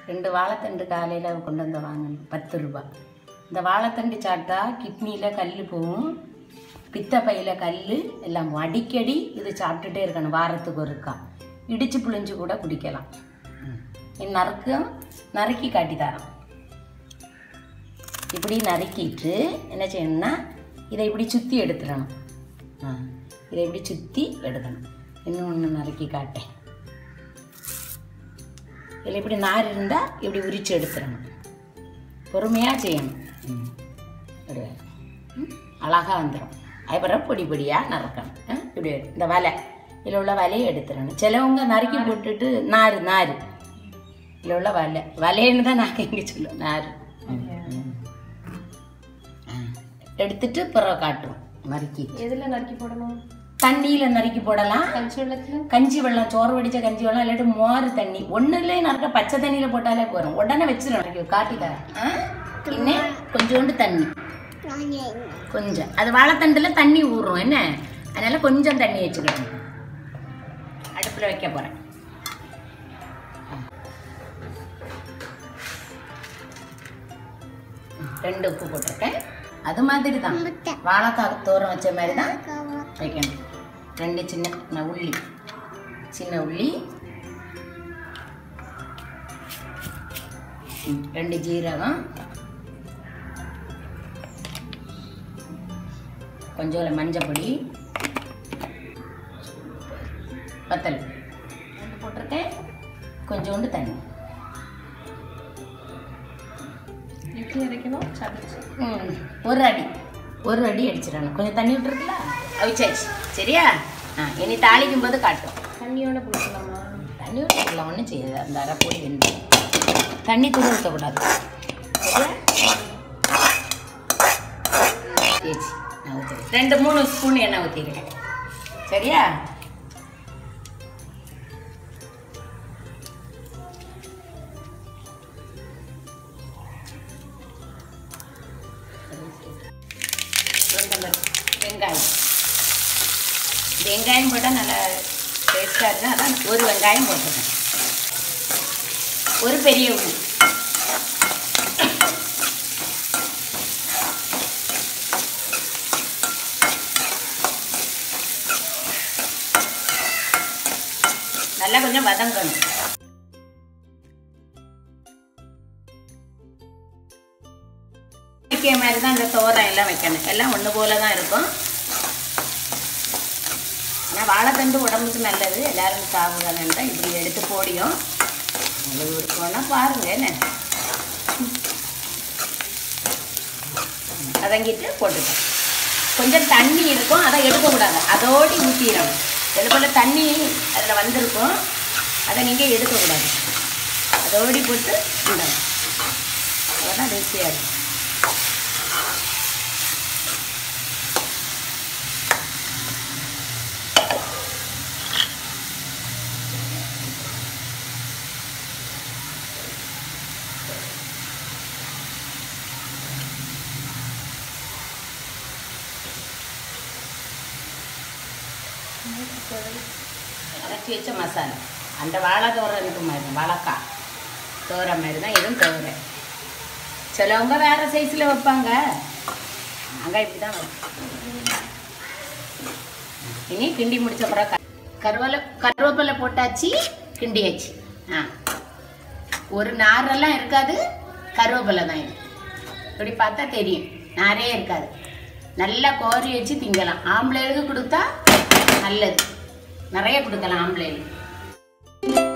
ரெண்டு வாழைத்தண்டு காலையில் கொண்டு வந்து வாங்கணும் பத்து ரூபாய் இந்த வாழைத்தண்டு சாப்பிட்டா கிட்னியில் கல் போகும் பித்தப்பையில் கல் எல்லாம் போகும். அடிக்கடி இது சாப்பிட்டுட்டே இருக்கணும் வாரத்துக்கு ஒருக்கா இடிச்சு புளிஞ்சு கூட குடிக்கலாம் இது நறுக்கும் நறுக்கி காட்டி தரோம் இப்படி நறுக்கிட்டு என்ன செய்யணும்னா இதை இப்படி சுற்றி எடுத்துடணும் ஆ இதை இப்படி சுற்றி எடுக்கணும் இன்னும் ஒன்று நறுக்கி காட்டேன் இதில் இப்படி நார் இருந்தால் இப்படி உரிச்சு எடுத்துடணும் பொறுமையாக செய்யணும் ம். ஒரு ம், அழகா வந்துடும் அதுக்கப்புறம் பொடி பொடியாக நறுக்கணும் ஆ, இப்படி எடு. இந்த வலை இதில் உள்ள வலையை எடுத்துடணும் சிலவங்க நறுக்கி போட்டுட்டு நார் நார் இதில் உள்ள வலை வலைன்னு தான் நாங்கள் இங்கே சொல்லுவோம் நார் ம், ம். ஆ, எடுத்துட்டு பிறகு காட்டுவோம் நறுக்கி எதில் நறுக்கி போடணும் தண்ணியில் நறுக்கி போடலாம் கஞ்சி வெள்ளத்தில் கஞ்சி வெள்ளம் சோறு வடிச்ச கஞ்சி வெள்ளம் இல்லாட்டி மோர் தண்ணி ஒன்றுலேயே நறுக்க பச்சை தண்ணியில் போட்டாலே போதும் உடனே வச்சிடும் காட்டி தரேன் ஆ? இன்னும் கொஞ்சோண்டு தண்ணி கொஞ்சம் அது வாழைத்தண்டில் தண்ணி ஊறும் என்ன அதனால கொஞ்சம் தண்ணி வச்சுக்கணும் அடுப்பில் வைக்க போகிறேன் ரெண்டு உப்பு போட்டிருக்கேன் அது மாதிரி தான் வாழைக்காய் தோரம் வச்ச மாதிரி தான் வைக்கணும் ரெண்டு சின்ன சின்ன உள்ளி சின்ன உள்ளி ம், ரெண்டு ஜீரகம் கொஞ்சம் மஞ்சள் பொடி வத்தல் ரெண்டு போட்டிருக்கேன் கொஞ்சோண்டு தண்ணி எப்படி அரைக்கணும் சமைச்சு ம், ஒரு அடி ஒரு அடி அடிச்சிடணும் கொஞ்சம் தண்ணி விட்டுருக்குல்ல அவிச்சாச்சு சரியா ஆ இனி தாளிக்கும் போது காட்டும் தண்ணியோட பிடிக்கலாமா தண்ணி ஊற்றலாம் ஒன்றும் செய்யாது அந்த அரைப்பொடி வெந்து தண்ணி தூர ஊற்றக்கூடாது சரியா தேய்ச்சி நான் ஊற்றுறேன் ரெண்டு மூணு ஸ்பூன் எண்ணெய் ஊற்றிருக்கேன் சரியா வெங்காயம் வெங்காயம் போட்டால் நல்லா டேஸ்ட்டாக இருக்கும் அதான் ஒரு வெங்காயம் போட்டுருக்கேன் ஒரு பெரிய உள்ளி நல்லா கொஞ்சம் வதங்கணும் வைக்கிற மாதிரி தான் இந்த தோரம் எல்லாம் வைக்கணும் எல்லாம் ஒன்று போல தான் இருக்கும் ஆனால் வாழைத்தண்டு உடம்புக்கு நல்லது எல்லாரும் சாப்பிடணும் தான் இப்படி எடுத்து போடியும் உங்களுக்கு இருக்கும்னா பாருங்க என்ன வதங்கிட்டு போட்டுட்டேன் கொஞ்சம் தண்ணி இருக்கும் அதை எடுக்கக்கூடாது அதோடு ஊற்றிடணும் இது போல் தண்ணி அதில் வந்திருக்கும் அதை நீங்கள் எடுக்கக்கூடாது அதோடி போட்டு விடணும் அதெல்லாம் ருசியாக இருக்கும் அரைச்சி வச்ச மசாலா அந்த வாழை தோரனுக்கு மாதிரி வாழைக்காய் தோரை மாதிரி தான் இதுவும் தோரை சிலவங்க வேறு சைஸில் வைப்பாங்க நாங்கள் இப்படி தான் வைப்போம் இனி கிண்டி முடிச்ச பிறகு க- கருவேல கருவேப்பிலை போட்டாச்சு கிண்டியாச்சு ஆ ஒரு நாரெல்லாம் இருக்காது கருவேப்பிலை தான் இது இப்படி பார்த்தா தெரியும் நாரே இருக்காது நல்லா கோரி வச்சு திங்கலாம் ஆம்பளைகளுக்கு கொடுத்தா நல்லது நிறைய கொடுக்கலாம் ஆம்பளைகளுக்கு